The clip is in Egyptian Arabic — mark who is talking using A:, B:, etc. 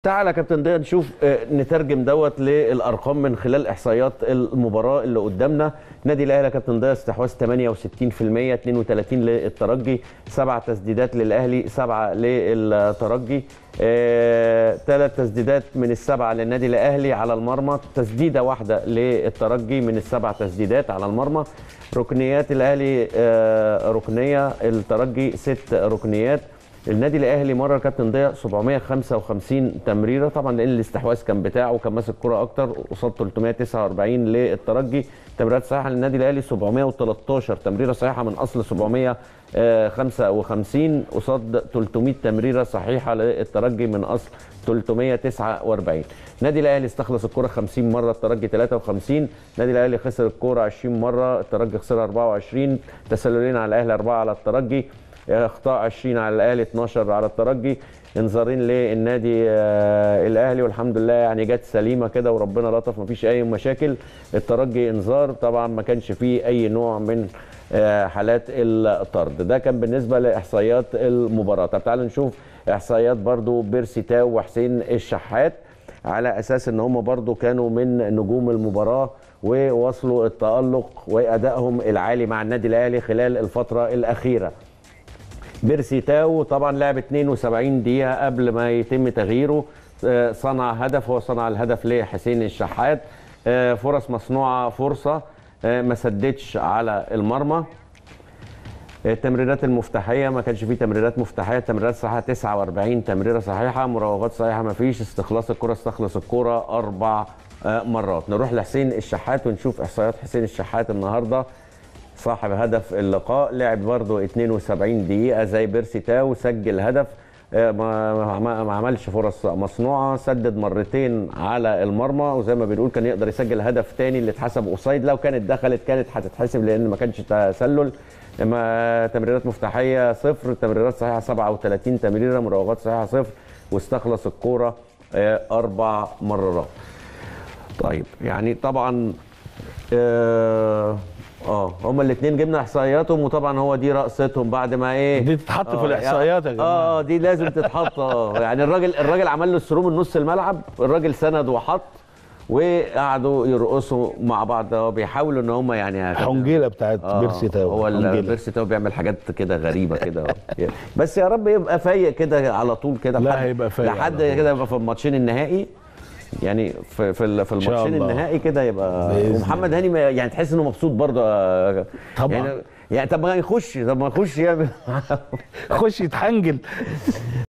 A: تعالى يا كابتن ضياء نشوف آه، نترجم دوت للارقام من خلال احصائيات المباراه اللي قدامنا نادي الاهلي يا كابتن ضياء استحواذ 68% 32 للترجي سبع تسديدات للاهلي سبعه للترجي ثلاث تسديدات من السبعه للنادي الاهلي على المرمى تسديده واحده للترجي من السبع تسديدات على المرمى ركنيات الاهلي آه، ركنيه الترجي ست ركنيات النادي الاهلي مره كابتن ضياء 755 تمريره طبعا لان الاستحواذ كان بتاعه وكان ماسك كرة اكتر قصاد 349 للترجي تمريرات صحيحه للنادي الاهلي 713 تمريره صحيحه من اصل 755 قصاد 300 تمريره صحيحه للترجي من اصل 349 النادي الاهلي استخلص الكرة 50 مره الترجي 53 النادي الاهلي خسر الكرة 20 مره الترجي خسرها 24 تسللين على الاهلي 4 على الترجي اخطاء 20 على الاهلي 12 على الترجي انذارين للنادي آه، الاهلي والحمد لله يعني جت سليمه كده وربنا لطف مفيش اي مشاكل الترجي انذار طبعا ما كانش فيه اي نوع من آه، حالات الطرد ده كان بالنسبه لاحصائيات المباراه طب تعالوا نشوف احصائيات برضو بيرسي تاو وحسين الشحات على اساس ان هم برضو كانوا من نجوم المباراه ووصلوا التالق وادائهم العالي مع النادي الاهلي خلال الفتره الاخيره بيرسي تاو طبعا لعب 72 دقيقة قبل ما يتم تغييره آه، صنع هدف هو صنع الهدف لحسين الشحات آه، فرص مصنوعة فرصة آه، ما سددش على المرمى التمريرات المفتاحية ما كانش فيه تمريرات مفتاحية تمريرات صحيحة 49 تمريرة صحيحة مراوغات صحيحة ما فيش استخلاص الكرة استخلص الكرة أربع مرات نروح لحسين الشحات ونشوف إحصائيات حسين الشحات النهاردة صاحب هدف اللقاء لعب برضه 72 دقيقة زي بيرسي تاو سجل هدف آه، ما ما ما عملش فرص مصنوعة سدد مرتين على المرمى وزي ما بنقول كان يقدر يسجل هدف تاني اللي اتحسب اوفسايد لو كانت دخلت كانت هتتحسب لان ما كانش تسلل اما تمريرات مفتاحية صفر تمريرات صحيحة 37 تمريرة مراوغات صحيحة صفر واستخلص الكورة آه، أربع مرات طيب يعني طبعا آه اه هما الاثنين جبنا احصائياتهم وطبعا هو دي رقصتهم بعد ما ايه
B: دي تتحط في
A: آه،
B: الاحصائيات يا جماعه
A: اه دي لازم تتحط اه يعني الراجل الراجل عمل له السرو من نص الملعب الراجل سند وحط وقعدوا يرقصوا مع بعض اه بيحاولوا ان هم يعني
B: حنجيله بتاعت
A: آه،
B: بيرسي تاو
A: هو ال-
B: حنجيلة.
A: بيرسي تاو بيعمل حاجات كده غريبه كده آه. بس يا رب يبقى فايق كده على طول كده
B: لا،
A: لحد-
B: هيبقى فايق
A: لحد
B: على طول.
A: كده يبقى في الماتشين النهائي يعني في في ال- في
B: شاء
A: الماتشين
B: الله.
A: النهائي كده يبقى
B: بإذن
A: ومحمد هاني ما- يعني تحس انه مبسوط برضه آه،
B: طبعا.
A: يعني يعني طب ما يخش طب ما يخش يعمل
B: خش يتحنجل